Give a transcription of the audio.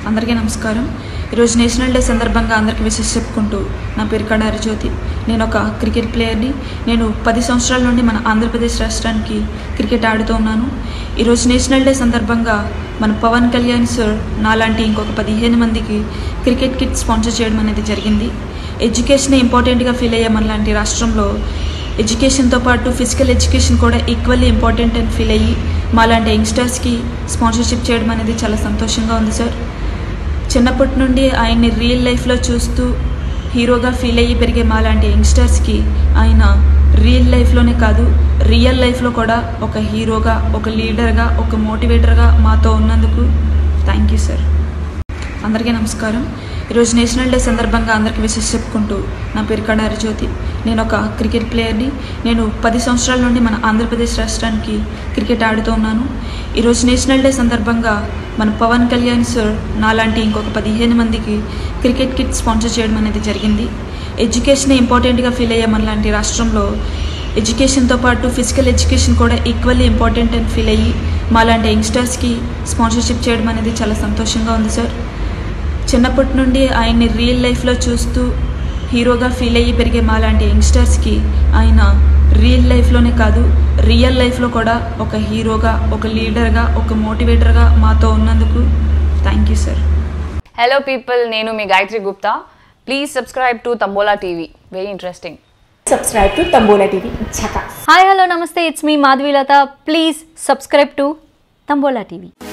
అందరికీ నమస్కారం ఈరోజు నేషనల్ డే సందర్భంగా అందరికీ విశేష చెప్పుకుంటూ నా పేరు కడారి జ్యోతి నేను ఒక క్రికెట్ ప్లేయర్ని నేను పది సంవత్సరాల నుండి మన ఆంధ్రప్రదేశ్ రాష్ట్రానికి క్రికెట్ ఆడుతూ ఉన్నాను ఈరోజు నేషనల్ డే సందర్భంగా మన పవన్ కళ్యాణ్ సార్ నాలాంటి ఇంకొక పదిహేను మందికి క్రికెట్ కిట్ స్పాన్సర్ చేయడం అనేది జరిగింది ఎడ్యుకేషన్ ఇంపార్టెంట్గా ఫీల్ అయ్యే మన లాంటి రాష్ట్రంలో ఎడ్యుకేషన్తో పాటు ఫిజికల్ ఎడ్యుకేషన్ కూడా ఈక్వల్లీ ఇంపార్టెంట్ అని ఫీల్ అయ్యి మాలాంటి యంగ్స్టర్స్కి స్పాన్సర్షిప్ చేయడం అనేది చాలా సంతోషంగా ఉంది సార్ చిన్నప్పటి నుండి ఆయన్ని రియల్ లైఫ్లో చూస్తూ హీరోగా ఫీల్ అయ్యి పెరిగే మాలాంటి యంగ్స్టర్స్కి ఆయన రియల్ లైఫ్లోనే కాదు రియల్ లైఫ్లో కూడా ఒక హీరోగా ఒక లీడర్గా ఒక మోటివేటర్గా మాతో ఉన్నందుకు థ్యాంక్ యూ సార్ అందరికీ నమస్కారం ఈరోజు నేషనల్ డే సందర్భంగా అందరికీ విశేష చెప్పుకుంటూ నా పేరు కడారి జ్యోతి నేను ఒక క్రికెట్ ప్లేయర్ని నేను పది సంవత్సరాల నుండి మన ఆంధ్రప్రదేశ్ రాష్ట్రానికి క్రికెట్ ఆడుతూ ఉన్నాను ఈరోజు నేషనల్ డే సందర్భంగా మన పవన్ కళ్యాణ్ సార్ నాలాంటి ఇంకొక పదిహేను మందికి క్రికెట్ కిట్ స్పాన్సర్ చేయడం అనేది జరిగింది ఎడ్యుకేషన్ ఇంపార్టెంట్గా ఫీల్ అయ్యే మన లాంటి రాష్ట్రంలో ఎడ్యుకేషన్తో పాటు ఫిజికల్ ఎడ్యుకేషన్ కూడా ఈక్వల్లీ ఇంపార్టెంట్ అని ఫీల్ అయ్యి మాలాంటి యంగ్స్టర్స్కి స్పాన్సర్షిప్ చేయడం అనేది చాలా సంతోషంగా ఉంది సార్ చిన్నప్పటి నుండి ఆయన్ని రియల్ లైఫ్లో చూస్తూ హీరోగా ఫీల్ అయ్యి పెరిగే మాలాంటి యంగ్స్టర్స్కి ఆయన రియల్ లైఫ్లోనే కాదు రియల్ లైఫ్లో కూడా ఒక హీరోగా ఒక లీడర్గా ఒక మోటివేటర్గా మాతో ఉన్నందుకు thank you sir hello people నేను మీ Gayatri Gupta please subscribe to Tambola TV very interesting subscribe to Tambola TV. Chaka. Hi hello namaste it's me Madhavilatha please subscribe to Tambola TV